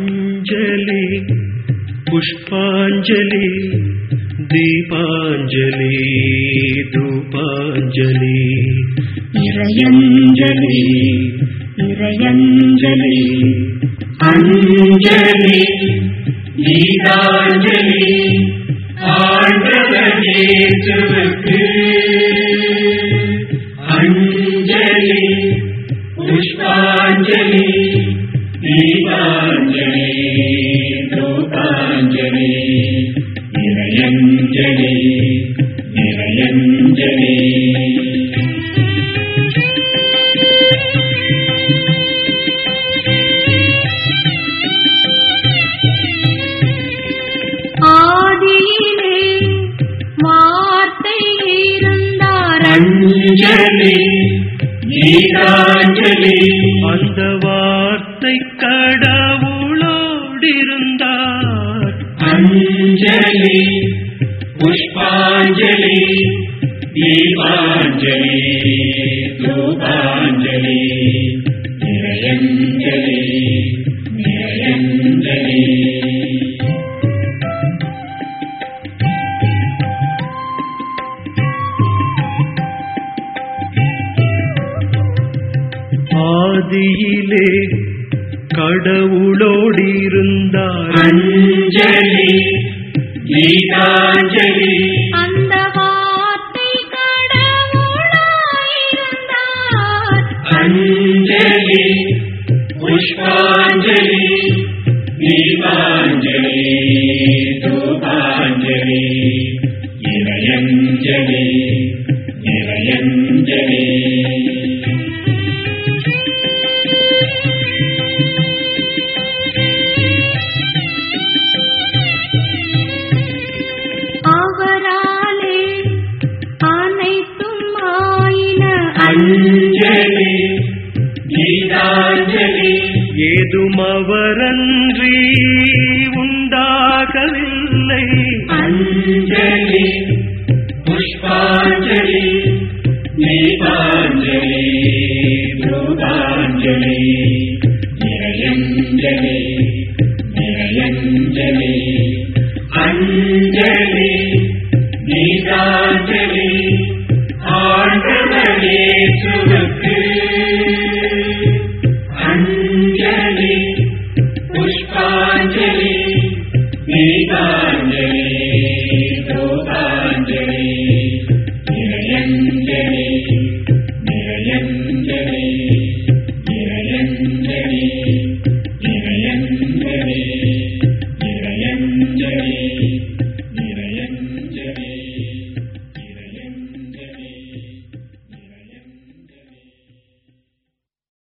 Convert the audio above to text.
அஞ்சலி புஷ்பாஞ்சலி தீபாஞ்சலி தூபாஞ்சலி இறையஞ்சலி இறையஞ்சலி அஞ்சலி கீதாஞ்சலி ஆண்டவர் இயேசுவுக்கு அஞ்சலி புஷ்பாஞ்சலி தீபாஞ்சலி தூபாஞ்சலி இறையஞ்சலி இறையஞ்சலி ஆதியிலே வார்த்தை இருந்தார் அஞ்சலி கீதாஞ்சலி அந்த வார்த்தை கடவுளோடிருந்தார் அஞ்சலி புஷ்பாஞ்சலி தீபாஞ்சலி தூபாஞ்சலி நிரயஞ்சலி நிரயஞ்சலி ஆதியிலே கடவுளோடிருந்தார் அஞ்சலி கீதாஞ்சலி அந்த வார்த்தை கடவுளாயிருந்தார் அஞ்சலி புஷ்பாஞ்சலி தீபாஞ்சலி தூபாஞ்சலி இறையஞ்சலி இறையஞ்சலி அவராலே அனைத்தும் ஆயின அஞ்சலி கீதாஞ்சலி ஏதும் அவரன்றி உண்டாகவில்லை அஞ்சலி புஷ்பாஞ்சலி தீபாஞ்சலி தூபாஞ்சலி நிரயஞ்சலி நிரயஞ்சலி அஞ்சலி கீதாஞ்சலி ஆண்டவர் இயேசுவுக்கு அஞ்சலி புஷ்பாஞ்சலி கீதாஞ்சலி தோதாஞ்சலி